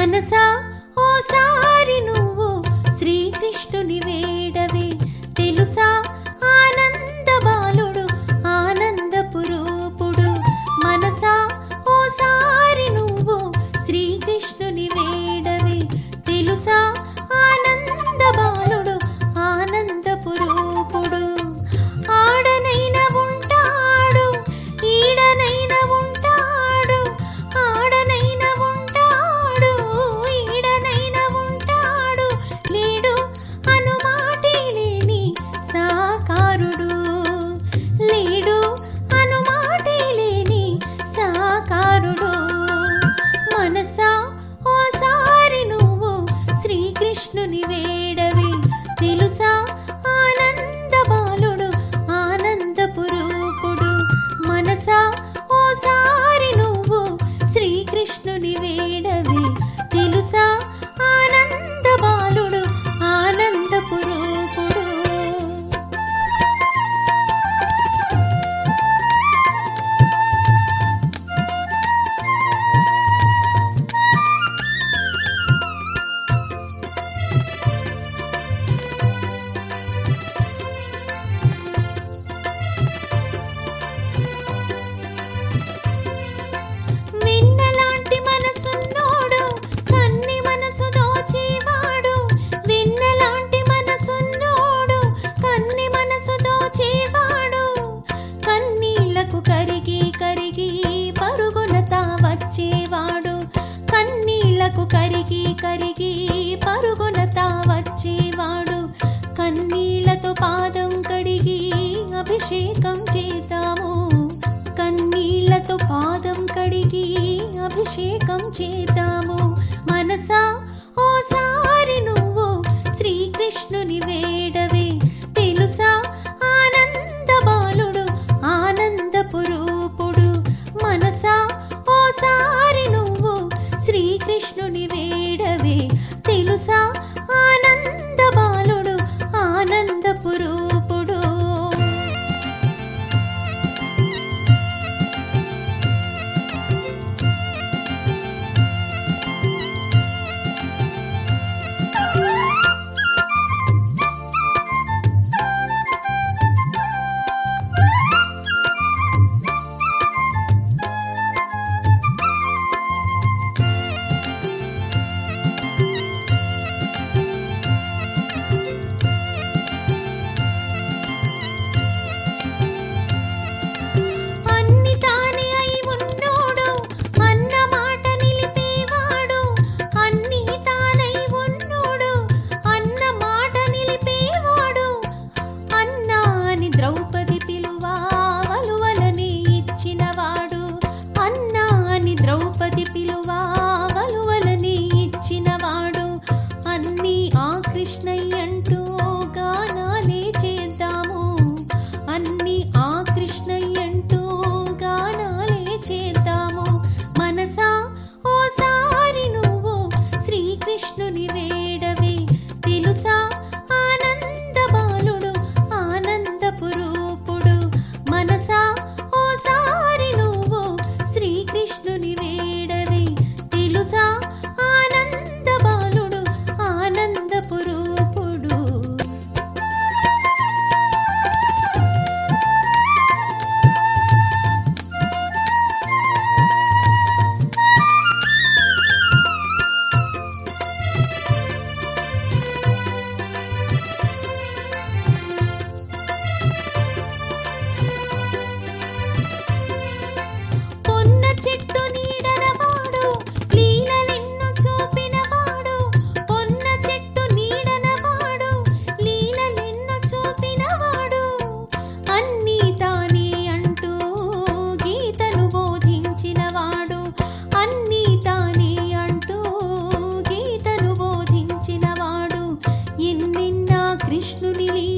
మనసా ఓసారి నువ్వు శ్రీకృష్ణుని వేడవే తెలుసా ఆనంద బాలుడు ఆనందపు రూపుడు మనసా ఓసారి నువ్వు శ్రీకృష్ణుని వేడవే తెలుసా ఆనంద బాలుడు ఆనందపు రూపుడు ఆడనైన ఉంటాడు ఈడనైన ఉంటాడు ఆడనైన ఉంటాడు ఈడనైన ఉంటాడు లేడు అనుమాటే లేని సాకారుడు లేడు అనుమాటే లేని సాకారుడు మనసా ఓసారి నువ్వు శ్రీకృష్ణుని వేడవే తెలుసా ఆనంద బాలుడు ఆనందపు రూపుడు మనసా ఓసారి నువ్వు శ్రీకృష్ణుని వేడవే తెలుసా ఆనంద బాలుడు ఆనందపు రూపుడు వెన్నలాంటి మనసున్నోడు కన్ని మనసు దోచేవాడు వెన్నలాంటి మనసున్నోడు కన్ని మనసు దోచేవాడు కన్నీళ్లకు కరిగి కరిగి పరుగున తా వచ్చేవాడు కన్నీళ్లకు కరిగి కరిగి పరుగున తా వచ్చేవాడు కన్నీళ్లతో పాదం కడిగి అభిషేకం చేద్దాము కన్నీళ్లతో పాదం కడిగి అభిషేకం చేద్దాము మనసా ఓసారి నువ్వు శ్రీకృష్ణుని వేడవే తెలుసా ఆనంద బాలుడు ఆనందపు రూపుడు మనసా ఓసారి నువ్వు శ్రీకృష్ణుని వేడవే తెలుసా ఆనంద బాలుడు ఆనందపు రూపుడు అన్ని తానే అయి ఉన్నోడు అన్న మాట నిలిపేవాడు అన్ని తానై ఉన్నోడు అన్న మాట నిలిపేవాడు అన్నా అని ద్రౌపది పిలువా వలువలని ఇచ్చినవాడు అన్నా అని ద్రౌపది పిలువా వలువలని ఇచ్చినవాడు అన్నీ ఆ కృష్ణయ్యంటూ గానాలే చేద్దాము అన్ని ఆ కృష్ణయ్యంటూ గానాలే చేద్దాము మనసా ఓసారి నువ్వు శ్రీకృష్ణుని వేడవే తెలుసా ఆనంద బాలుడు ఆనందపు రూపుడు మనసా ఓసారి నువ్వు శ్రీకృష్ణుని వేడవే తెలుసా ఆనంద బాలుడు ఆనందపు రూపుడు పొన్న చెట్టు నీడనవాడు లీలలెన్నో చూపినవాడు పొన్న చెట్టు నీడనవాడు లీలలెన్నో చూపినవాడు అన్నీ తానే అంటూ గీతను బోధించినవాడు అన్నీ తానే అంటూ గీతను బోధించినవాడు ఎన్నెన్నా కృష్ణుని లీల